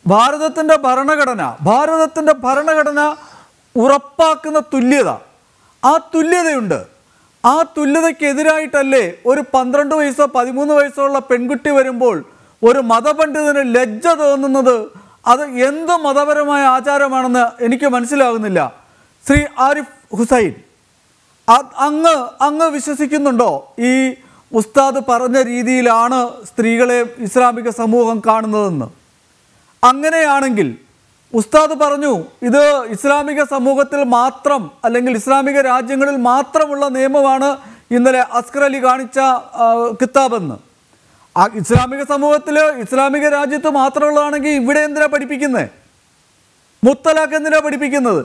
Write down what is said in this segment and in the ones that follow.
ഭാരതത്തിൻ്റെ ഭരണഘടന ഭാരതത്തിൻ്റെ ഭരണഘടന ഉറപ്പാക്കുന്ന തുല്യത ആ തുല്യതയുണ്ട് ആ തുല്യതയ്ക്കെതിരായിട്ടല്ലേ ഒരു പന്ത്രണ്ട് വയസ്സോ പതിമൂന്ന് വയസ്സോ ഉള്ള പെൺകുട്ടി വരുമ്പോൾ ഒരു മതപണ്ഡിതന് ലജ്ജ തോന്നുന്നത് അത് എന്ത് മതപരമായ ആചാരമാണെന്ന് എനിക്ക് മനസ്സിലാകുന്നില്ല ശ്രീ ആരിഫ് ഹുസൈൻ അത് അങ്ങ് അങ്ങ് വിശ്വസിക്കുന്നുണ്ടോ ഈ ഉസ്താദ് പറഞ്ഞ രീതിയിലാണ് സ്ത്രീകളെ ഇസ്ലാമിക സമൂഹം കാണുന്നതെന്ന് അങ്ങനെയാണെങ്കിൽ ഉസ്താദ് പറഞ്ഞു ഇത് ഇസ്ലാമിക സമൂഹത്തിൽ മാത്രം അല്ലെങ്കിൽ ഇസ്ലാമിക രാജ്യങ്ങളിൽ മാത്രമുള്ള നിയമമാണ് ഇന്നലെ അസ്കർ അലി കാണിച്ച ആ, കിതാബെന്ന് ആ ഇസ്ലാമിക സമൂഹത്തിൽ ഇസ്ലാമിക രാജ്യത്ത് മാത്രമുള്ളതാണെങ്കിൽ ഇവിടെ എന്തിനാ പഠിപ്പിക്കുന്നത് മുത്തലാഖ് എന്തിനാ പഠിപ്പിക്കുന്നത്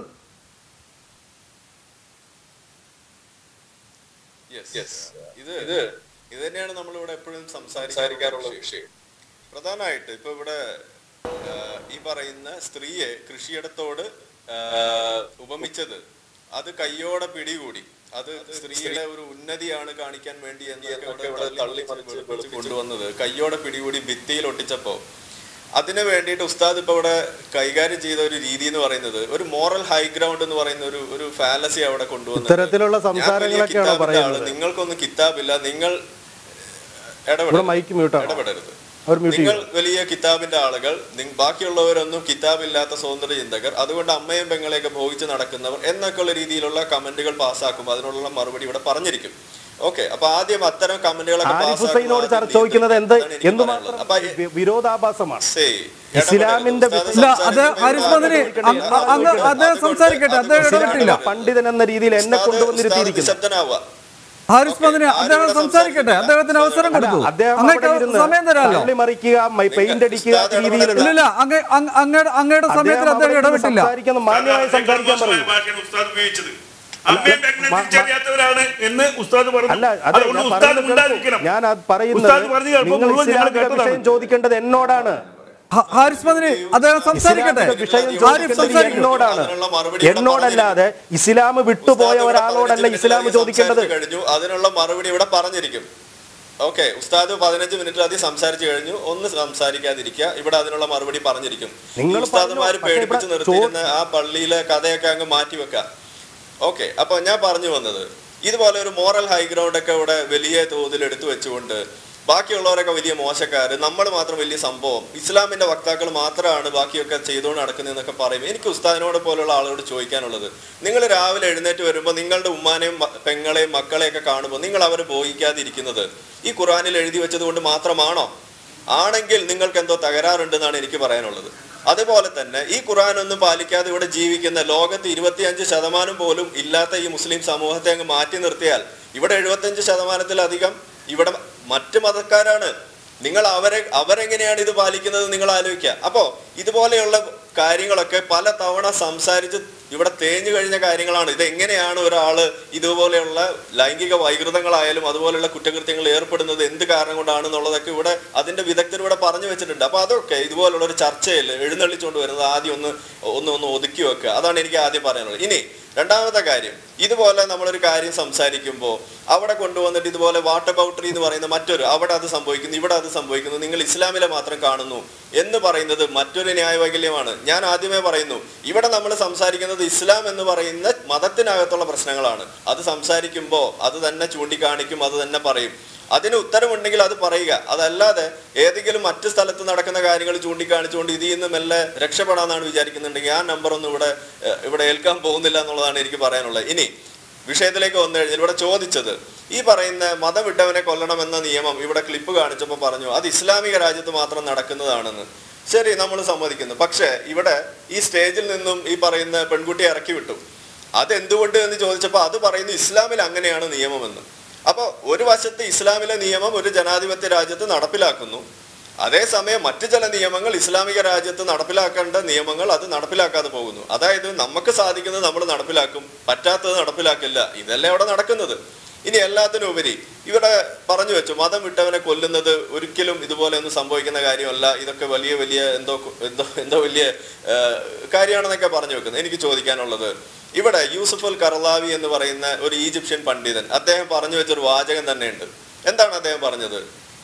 യെസ് ഇത് ഇത് ഇത് തന്നെയാണ് നമ്മൾ ഇവിടെ എപ്പോഴും സംസാരിക്കാറുള്ള വിഷയം പ്രധാനമായിട്ട് ഇപ്പൊ ഇവിടെ ആ, ഈ പറയുന്ന സ്ത്രീയെ കൃഷിയിടത്തോട് ആ, ഉപമിച്ചത് അത് കയ്യോടെ പിടികൂടി അത് സ്ത്രീയുടെ ഒരു ഉന്നതിയാണ് കാണിക്കാൻ വേണ്ടി എന്നൊക്കെ ഇവിടെ തള്ളി മറിച്ച് കൊണ്ടുവന്നത് കയ്യോടെ പിടികൂടി ഭിത്തിയിൽ ഒട്ടിച്ചപ്പോ അതിന് വേണ്ടിയിട്ട് ഉസ്താദ് ഇപ്പൊ ഇവിടെ കൈകാര്യം ചെയ്ത ഒരു രീതി എന്ന് പറയുന്നത് ഒരു മോറൽ ഹൈ ഗ്രൗണ്ട് എന്ന് പറയുന്ന ഒരു ഒരു ഫാലസി അവിടെ കൊണ്ടുവന്നത് ഇത്തരത്തിലുള്ള ഞാൻ വലിയ സംസാരങ്ങളൊക്കെയാണോ കിതാബിന്റെ ആള്, പറയുന്നത്? നിങ്ങൾക്കൊന്നും കിതാബില്ല നിങ്ങൾ ഇവിടെ ഇടപെടരുത് മൈക്ക് മ്യൂട്ടാണ് ഇടപെടരുത് അവർ മ്യൂട്ട് നിങ്ങൾ ചെയ്യും വലിയ കിതാബിന്റെ ആളുകൾ നി- ബാക്കിയുള്ളവരൊന്നും കിതാബില്ലാത്ത സ്വതന്ത്ര ചിന്തകർ അതുകൊണ്ട് അമ്മയും പെങ്ങളെയൊക്കെ ഭോഗിച്ച് നടക്കുന്നവർ എന്നൊക്കെയുള്ള രീതിയിലുള്ള കമന്റുകൾ പാസ്സാക്കും അതിനുള്ള മറുപടി ഇവിടെ പറഞ്ഞിരിക്കും ഓക്കെ അപ്പൊ ആദ്യം അത്തരം കമന്റുകളൊക്കെ ആരിഫ് പാസ്സാക്കും. ഹുസൈനോട് ആദ്യം ചർച്ച ചോദിക്കുന്നത് എന്ത് ഇതാണ് എനിക്ക് എന്തുമാത്രം പറയാനുള്ളത്. അപ്പൊ ഈ- വി- വിരോധാഭാസമാണ് സേ, ഇസ്ലാമിന്റെ ഇടപെടരുത്. ഇല്ല ഉസ്താദ് അത് സംസാരിക്കുമ്പോൾ ഹാരിസ് മദനി അങ്ങ് അങ്ങ് അദ്ദേഹം സംസാരിക്കട്ടെ അദ്ദേഹം അതുകൊണ്ട് ഇടപെട്ടില്ല പണ്ഡിതൻ എന്ന രീതിയിൽ എന്നെ ഉസ്താദ് കൊണ്ടുവന്നിരുത്തിയിരിക്കുന്നു നിശബ്ദനാവുക. ഹാരിസ് മദനി ആരും അദ്ദേഹം ഇവിടെ സംസാരിക്കട്ടെ സംസാരിക്കില്ല. അദ്ദേഹത്തിന് അവസരം അല്ല, കൊടുത്തു അദ്ദേഹം അങ്ങേക്ക് അവിടെ ഇരുന്ന് സമയം തരാമല്ലോ തള്ളി മറിക്കുക മൈ- പെയിന്റ് അടിക്കുക ഉസ്താദ് രീതിയിലുള്ള ഇല്ലില്ല അങ്ങ് അങ്ങ് അങ്ങയുടെ അങ്ങയുടെ സമയത്തിൽ അദ്ദേഹം അദ്ദേഹം അവിടെ ഇരുന്ന് ഇടപെട്ടില്ല സംസാരിക്കുന്ന മാന്യമായി സംസാരിക്കാൻ പറയും ഭാഷയാണ് ഉസ്താദ് ഉപയോഗിച്ചത് അമ്മയും പെങ്ങളെ തിരിച്ചറിയാത്തവരാണ് എന്ന് ഉസ്താദ് പറഞ്ഞു അല്ല അതെ അതുകൊണ്ട് ഞാൻ ഉസ്താദ് പറയുന്നത് ഉണ്ടായിരിക്കണം കേൾക്കൂ. ഞാൻ അത് പറയുന്നത് ഉസ്താദ് പറഞ്ഞ് കേൾക്കുമ്പോൾ നിങ്ങൾ മുഴുവൻ ഞങ്ങൾ ഇസ്ലാമിക കേട്ടതാണ്. വിഷയം ചോദിക്കേണ്ടത് എന്നോടാണ് ഹ- ഹാരിസ് മദനി അദ്ദേഹം സംസാരിക്കട്ടെ ഇസ്ലാമിക വിഷയം ആരിഫ് ചോദിക്കേണ്ടത് സംസാരിക്കട്ടെ എന്നോടാണ് അതിനുള്ള മറുപടി ഇവിടെ എന്നോടല്ലാതെ ഇസ്ലാം വിട്ടുപോയ ഉസ്താദ് ഇവിടെ ഒരാളോടല്ല പതിനഞ്ച് ഇസ്ലാം മിനിറ്റിലധികം ചോദിക്കേണ്ടത് സംസാരിച്ച് കഴിഞ്ഞു അതിനുള്ള മറുപടി ഇവിടെ പറഞ്ഞിരിക്കും ഓക്കെ ഉസ്താദ് പതിനഞ്ച് മിനിറ്റിലധികം സംസാരിച്ചു കഴിഞ്ഞു ഒന്ന് സംസാരിക്കാതിരിക്കുക ഇവിടെ അതിനുള്ള മറുപടി പറഞ്ഞിരിക്കും നിങ്ങൾ ഈ ഉസ്താദുമാര് പറഞ്ഞു, പക്ഷേ പേടിപ്പിച്ച് ഇവിടെ നിർത്തിയിരുന്ന ആ പള്ളിയിലെ കഥയൊക്കെ അങ്ങ് മാറ്റി വെക്കാം ഓക്കെ അപ്പൊ ഞാൻ പറഞ്ഞു വന്നത് ഇതുപോലെ ഒരു മോറൽ ഹൈ ഗ്രൗണ്ട് ഒക്കെ ഇവിടെ വലിയ തോതിൽ എടുത്തു വെച്ചുകൊണ്ട് ബാക്കിയുള്ളവരൊക്കെ വലിയ മോശക്കാര് നമ്മൾ മാത്രം വലിയ സംഭവം ഇസ്ലാമിന്റെ വക്താക്കൾ മാത്രമാണ് ബാക്കിയൊക്കെ ചെയ്തുകൊണ്ട് നടക്കുന്നതെന്നൊക്കെ പറയും എനിക്ക് ഉസ്താദിനോട് പോലുള്ള ആളോട് ചോദിക്കാനുള്ളത് നിങ്ങൾ രാവിലെ എഴുന്നേറ്റ് വരുമ്പോൾ നിങ്ങളുടെ ഉമ്മാനെയും മ- പെങ്ങളെയും മക്കളെയൊക്കെ കാണുമ്പോൾ നിങ്ങൾ അവരെ ബോധിക്കാതിരിക്കുന്നത് ഈ ഖുറാനിൽ എഴുതി വെച്ചത് കൊണ്ട് മാത്രമാണോ ആണെങ്കിൽ നിങ്ങൾക്ക് എന്തോ തകരാറുണ്ടെന്നാണ് എനിക്ക് പറയാനുള്ളത് അതുപോലെ തന്നെ ഈ ഖുർആൻ ഒന്നും പാലിക്കാതെ ഇവിടെ ജീവിക്കുന്ന ലോകത്ത് ഇരുപത്തിയഞ്ച് ശതമാനം പോലും ഇല്ലാത്ത ഈ മുസ്ലിം സമൂഹത്തെ അങ്ങ് മാറ്റി നിർത്തിയാൽ ഇവിടെ എഴുപത്തഞ്ച് ശതമാനത്തിലധികം ഇവിടെ മറ്റ് മതക്കാരാണ് നിങ്ങൾ അവരെ അവരെങ്ങനെയാണ് ഇത് പാലിക്കുന്നത് നിങ്ങൾ ആലോചിക്കുക അപ്പോ ഇതുപോലെയുള്ള കാര്യങ്ങളൊക്കെ പല തവണ സംസാരിച്ച് ഇവിടെ തേഞ്ഞു കഴിഞ്ഞ കാര്യങ്ങളാണ് ഇത് എങ്ങനെയാണ് ഒരാള് ഇതുപോലെയുള്ള ലൈംഗിക വൈകൃതങ്ങളായാലും അതുപോലെയുള്ള കുറ്റകൃത്യങ്ങൾ ഏർപ്പെടുന്നത് എന്ത് കാരണം കൊണ്ടാണെന്നുള്ളതൊക്കെ ഇവിടെ അതിന്റെ വിദഗ്ധർ ഇവിടെ പറഞ്ഞു വെച്ചിട്ടുണ്ട് അപ്പൊ അതൊക്കെ ഇതുപോലുള്ള ഒരു ചർച്ചയിൽ എഴുന്നള്ളിച്ചുകൊണ്ട് വരുന്നത് ആദ്യം ഒന്ന് ഒന്ന് ഒന്ന് ഒതുക്കി വെക്കുക അതാണ് എനിക്ക് ആദ്യം പറയാനുള്ളത് ഇനി രണ്ടാമത്തെ കാര്യം ഇതുപോലെ നമ്മളൊരു കാര്യം സംസാരിക്കുമ്പോൾ അവിടെ കൊണ്ടുവന്നിട്ട് ഇതുപോലെ വാട്ടർ ബൗട്ടറി എന്ന് പറയുന്ന മറ്റൊരു അവിടെ അത് സംഭവിക്കുന്നു ഇവിടെ അത് സംഭവിക്കുന്നു നിങ്ങൾ ഇസ്ലാമിലെ മാത്രം കാണുന്നു എന്ന് പറയുന്നത് മറ്റൊരു ന്യായവൈകല്യമാണ് ഞാൻ ആദ്യമേ പറയുന്നു ഇവിടെ നമ്മൾ സംസാരിക്കുന്നത് ഇസ്ലാം എന്ന് പറയുന്ന മതത്തിനകത്തുള്ള പ്രശ്നങ്ങളാണ് അത് സംസാരിക്കുമ്പോൾ അത് തന്നെ ചൂണ്ടിക്കാണിക്കും അത് തന്നെ പറയും അതിന് ഉത്തരമുണ്ടെങ്കിൽ അത് പറയുക അതല്ലാതെ ഏതെങ്കിലും മറ്റു സ്ഥലത്ത് നടക്കുന്ന കാര്യങ്ങൾ ചൂണ്ടിക്കാണിച്ചുകൊണ്ട് ഇതിൽ നിന്ന് മെല്ലെ രക്ഷപ്പെടാന്നാണ് വിചാരിക്കുന്നുണ്ടെങ്കിൽ ആ നമ്പർ ഒന്നും ഇവിടെ ഏഹ്, ഇവിടെ ഏൽക്കാൻ പോകുന്നില്ല എന്നുള്ളതാണ് എനിക്ക് പറയാനുള്ളത് ഇനി വിഷയത്തിലേക്ക് വന്നു കഴിഞ്ഞാൽ ഇവിടെ ചോദിച്ചത് ഈ പറയുന്ന മതം വിട്ടവനെ കൊല്ലണം എന്ന നിയമം ഇവിടെ ക്ലിപ്പ് കാണിച്ചപ്പോൾ പറഞ്ഞു അത് ഇസ്ലാമിക രാജ്യത്ത് മാത്രം നടക്കുന്നതാണെന്ന് ശരി നമ്മൾ സമ്മതിക്കുന്നു പക്ഷേ ഇവിടെ ഈ സ്റ്റേജിൽ നിന്നും ഈ പറയുന്ന പെൺകുട്ടിയെ ഇറക്കി വിട്ടു അതെന്തുകൊണ്ട് എന്ന് ചോദിച്ചപ്പോൾ അത് പറയുന്നു ഇസ്ലാമിൽ അങ്ങനെയാണ് നിയമമെന്ന് അപ്പോൾ ഒരു വശത്ത് ഇസ്ലാമിലെ നിയമം ഒരു ജനാധിപത്യ രാജ്യത്ത് നടപ്പിലാക്കുന്നു അതേസമയം മറ്റു ചില നിയമങ്ങൾ ഇസ്ലാമിക രാജ്യത്ത് നടപ്പിലാക്കേണ്ട നിയമങ്ങൾ അത് നടപ്പിലാക്കാതെ പോകുന്നു അതായത് നമുക്ക് സാധിക്കുന്നത് നമ്മൾ നടപ്പിലാക്കും പറ്റാത്തത് നടപ്പിലാക്കില്ല ഇതല്ലേ അവിടെ നടക്കുന്നത് ഇനി എല്ലാത്തിനും ഉപരി ഇവിടെ പറഞ്ഞു വെച്ചു മതം വിട്ടവനെ കൊല്ലുന്നത് ഒരിക്കലും ഇതുപോലെ ഒന്നും സംഭവിക്കുന്ന കാര്യമല്ല ഇതൊക്കെ വലിയ വലിയ എന്തോ എന്തോ എന്തോ വലിയ ഏഹ്, കാര്യമാണെന്നൊക്കെ പറഞ്ഞു വെക്കുന്നത് എനിക്ക് ചോദിക്കാനുള്ളത് ഇവിടെ യൂസുഫ് അൽ കർലാവി എന്ന് പറയുന്ന ഒരു ഈജിപ്ഷ്യൻ പണ്ഡിതൻ അദ്ദേഹം പറഞ്ഞു വെച്ചൊരു വാചകം തന്നെയുണ്ട് എന്താണ് അദ്ദേഹം പറഞ്ഞത്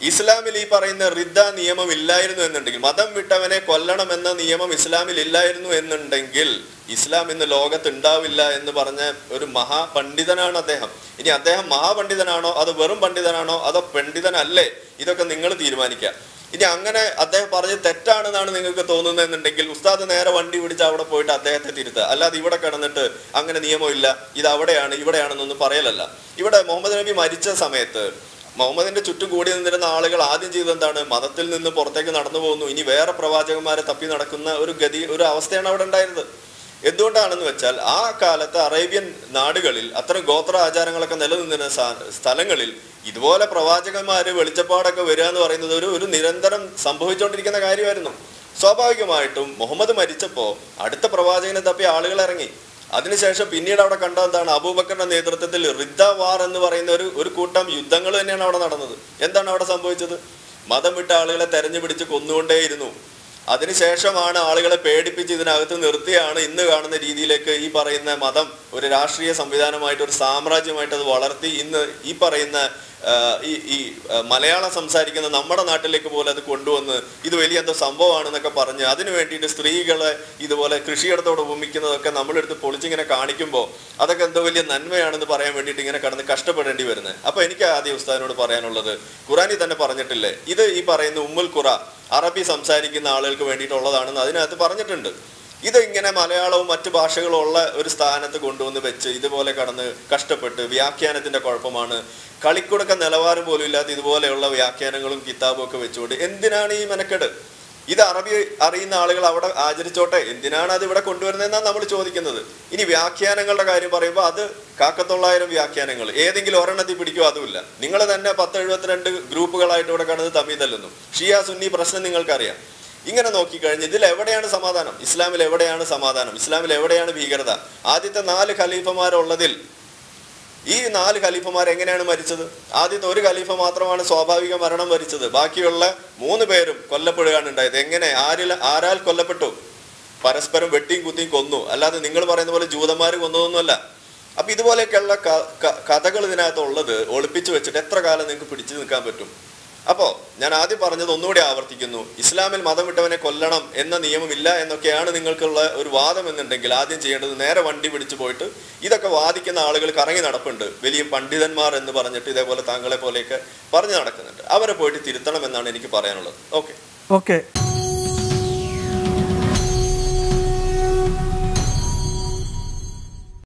ഇസ്ലാമിൽ ഈ പറയുന്ന റിദ്ദ നിയമം ഇല്ലായിരുന്നു എന്നുണ്ടെങ്കിൽ മതം വിട്ടവനെ കൊല്ലണം എന്ന നിയമം ഇസ്ലാമിൽ ഇല്ലായിരുന്നു എന്നുണ്ടെങ്കിൽ ഇസ്ലാം ഇന്ന് ലോകത്ത് ഉണ്ടാവില്ല എന്ന് പറഞ്ഞ ഒരു മഹാപണ്ഡിതനാണ് അദ്ദേഹം ഇനി അദ്ദേഹം മഹാപണ്ഡിതനാണോ അത് വെറും പണ്ഡിതനാണോ അതോ പണ്ഡിതനല്ലേ ഇതൊക്കെ നിങ്ങൾ തീരുമാനിക്കുക ഇനി അങ്ങനെ അദ്ദേഹം പറഞ്ഞ് തെറ്റാണെന്നാണ് നിങ്ങൾക്ക് തോന്നുന്നതെന്നുണ്ടെങ്കിൽ ഉസ്താദ് നേരെ വണ്ടി പിടിച്ച് അവിടെ പോയിട്ട് അദ്ദേഹത്തെ തിരുത്തുക അല്ലാതെ ഇവിടെ കിടന്നിട്ട് അങ്ങനെ നിയമമില്ല ഇത് അവിടെയാണ് ഇവിടെയാണെന്നൊന്നും പറയലല്ല ഇവിടെ മുഹമ്മദ് നബി മരിച്ച സമയത്ത് മുഹമ്മദിന്റെ ചുറ്റും കൂടി നിന്നിരുന്ന ആളുകൾ ആദ്യം ചെയ്തത് എന്താണ് മതത്തിൽ നിന്ന് പുറത്തേക്ക് നടന്നു പോകുന്നു ഇനി വേറെ പ്രവാചകന്മാരെ തപ്പി നടക്കുന്ന ഒരു ഗതി ഒരു അവസ്ഥയാണ് അവിടെ ഉണ്ടായിരുന്നത് എന്തുകൊണ്ടാണെന്ന് വെച്ചാൽ ആ കാലത്ത് അറേബ്യൻ നാടുകളിൽ അത്തരം ഗോത്ര ആചാരങ്ങളൊക്കെ നിലനിന്നിരുന്ന സ്ഥ- സ്ഥലങ്ങളിൽ ഇതുപോലെ പ്രവാചകന്മാര് വെളിച്ചപ്പാടൊക്കെ വരിക എന്ന് പറയുന്നത് ഒരു ഒരു നിരന്തരം സംഭവിച്ചുകൊണ്ടിരിക്കുന്ന കാര്യമായിരുന്നു സ്വാഭാവികമായിട്ടും മുഹമ്മദ് മരിച്ചപ്പോ അടുത്ത പ്രവാചകനെ തപ്പി ആളുകൾ ഇറങ്ങി അതിനുശേഷം പിന്നീട് അവിടെ കണ്ട എന്താണ് അബൂബക്കറിന്റെ നേതൃത്വത്തിൽ റിദ്ദ വാർ എന്ന് പറയുന്ന ഒരു ഒരു കൂട്ടം യുദ്ധങ്ങൾ തന്നെയാണ് അവിടെ നടന്നത് എന്താണ് അവിടെ സംഭവിച്ചത് മതം വിട്ട ആളുകളെ തെരഞ്ഞു പിടിച്ച് കൊന്നുകൊണ്ടേയിരുന്നു അതിനുശേഷമാണ് ആളുകളെ പേടിപ്പിച്ച് ഇതിനകത്ത് നിർത്തിയാണ് ഇന്ന് കാണുന്ന രീതിയിലേക്ക് ഈ പറയുന്ന മതം ഒരു രാഷ്ട്രീയ സംവിധാനമായിട്ട് ഒരു സാമ്രാജ്യമായിട്ട് അത് വളർത്തി ഇന്ന് ഈ പറയുന്ന ആ, ഈ ഈ ആ, മലയാളം സംസാരിക്കുന്ന നമ്മുടെ നാട്ടിലേക്ക് പോലെ അത് കൊണ്ടുവന്ന് ഇത് വലിയ എന്തോ സംഭവമാണെന്നൊക്കെ പറഞ്ഞ് അതിനു വേണ്ടിയിട്ട് സ്ത്രീകളെ ഇതുപോലെ കൃഷിയിടത്തോട് ഉപമിക്കുന്നതൊക്കെ നമ്മളെടുത്ത് പൊളിച്ചിങ്ങനെ കാണിക്കുമ്പോൾ അതൊക്കെ എന്തോ വലിയ നന്മയാണെന്ന് പറയാൻ വേണ്ടിയിട്ട് ഇങ്ങനെ കടന്ന് കഷ്ടപ്പെടേണ്ടി വരുന്നത് അപ്പൊ എനിക്ക് ആദ്യം ഉസ്താദിനോട് പറയാനുള്ളത് ഖുറാനിൽ തന്നെ പറഞ്ഞിട്ടില്ലേ ഇത് ഈ പറയുന്ന ഉമ്മുൽ ഖുറ അറബി സംസാരിക്കുന്ന ആളുകൾക്ക് വേണ്ടിയിട്ടുള്ളതാണെന്ന് അതിനകത്ത് പറഞ്ഞിട്ടുണ്ട് ഇത് ഇങ്ങനെ മലയാളവും മറ്റു ഭാഷകളും ഉള്ള ഒരു സ്ഥാനത്ത് കൊണ്ടുവന്ന് വെച്ച് ഇതുപോലെ കടന്ന് കഷ്ടപ്പെട്ട് വ്യാഖ്യാനത്തിന്റെ കുഴപ്പമാണ് കളിക്കുടുക്ക നിലവാരം പോലും ഇല്ലാത്ത ഇതുപോലെയുള്ള വ്യാഖ്യാനങ്ങളും കിതാബും ഒക്കെ വെച്ചുകൊണ്ട് എന്തിനാണ് ഈ മെനക്കെട് ഇത് അറബി അറിയുന്ന ആളുകൾ അവിടെ ആചരിച്ചോട്ടെ എന്തിനാണ് അത് ഇവിടെ കൊണ്ടുവരുന്നതെന്നാണ് നമ്മൾ ചോദിക്കുന്നത് ഇനി വ്യാഖ്യാനങ്ങളുടെ കാര്യം പറയുമ്പോൾ അത് കാക്കത്തൊള്ളായിരം വ്യാഖ്യാനങ്ങൾ ഏതെങ്കിലും ഒരെണ്ണത്തിൽ പിടിക്കുക അതുമില്ല നിങ്ങൾ തന്നെ പത്ത് എഴുപത്തിരണ്ട് ഗ്രൂപ്പുകളായിട്ട് ഇവിടെ കടന്ന് തമ്മി തല്ലുന്നു ഷിയ സുന്നി പ്രശ്നം നിങ്ങൾക്കറിയാം ഇങ്ങനെ നോക്കിക്കഴിഞ്ഞ് ഇതിൽ എവിടെയാണ് സമാധാനം ഇസ്ലാമിൽ എവിടെയാണ് സമാധാനം ഇസ്ലാമിൽ എവിടെയാണ് ഭീകരത ആദ്യത്തെ നാല് ഖലീഫമാരുള്ളതിൽ ഈ നാല് ഖലീഫമാർ എങ്ങനെയാണ് മരിച്ചത് ആദ്യത്തെ ഒരു ഖലീഫ മാത്രമാണ് സ്വാഭാവിക മരണം മരിച്ചത് ബാക്കിയുള്ള മൂന്ന് പേരും കൊല്ലപ്പെടുകയാണ് ഉണ്ടായത് എങ്ങനെ ആരിൽ ആരാൽ കൊല്ലപ്പെട്ടു പരസ്പരം വെട്ടിയും കുത്തിയും കൊന്നു അല്ലാതെ നിങ്ങൾ പറയുന്ന പോലെ ജൂതന്മാർ കൊന്നതൊന്നുമല്ല അപ്പൊ ഇതുപോലെയൊക്കെയുള്ള ക- ക- കഥകൾ ഇതിനകത്ത് ഉള്ളത് ഒളിപ്പിച്ചു വെച്ചിട്ട് എത്ര കാലം നിങ്ങൾക്ക് പിടിച്ചു നിൽക്കാൻ പറ്റും അപ്പോ ഞാൻ ആദ്യം പറഞ്ഞത് ഒന്നുകൂടി ആവർത്തിക്കുന്നു ഇസ്ലാമിൽ മതം വിട്ടവനെ കൊല്ലണം എന്ന നിയമമില്ല എന്നൊക്കെയാണ് നിങ്ങൾക്കുള്ള ഒരു വാദം എന്നുണ്ടെങ്കിൽ ആദ്യം ചെയ്യേണ്ടത് നേരെ വണ്ടി പിടിച്ചു പോയിട്ട് ഇതൊക്കെ വാദിക്കുന്ന ആളുകൾ കറങ്ങി നടപ്പുണ്ട് വലിയ പണ്ഡിതന്മാർ എന്ന് പറഞ്ഞിട്ട് ഇതേപോലെ താങ്കളെ പോലെയൊക്കെ പറഞ്ഞു നടക്കുന്നുണ്ട് അവരെ പോയിട്ട് തിരുത്തണം എന്നാണ് എനിക്ക് പറയാനുള്ളത് ഓക്കെ ഓക്കെ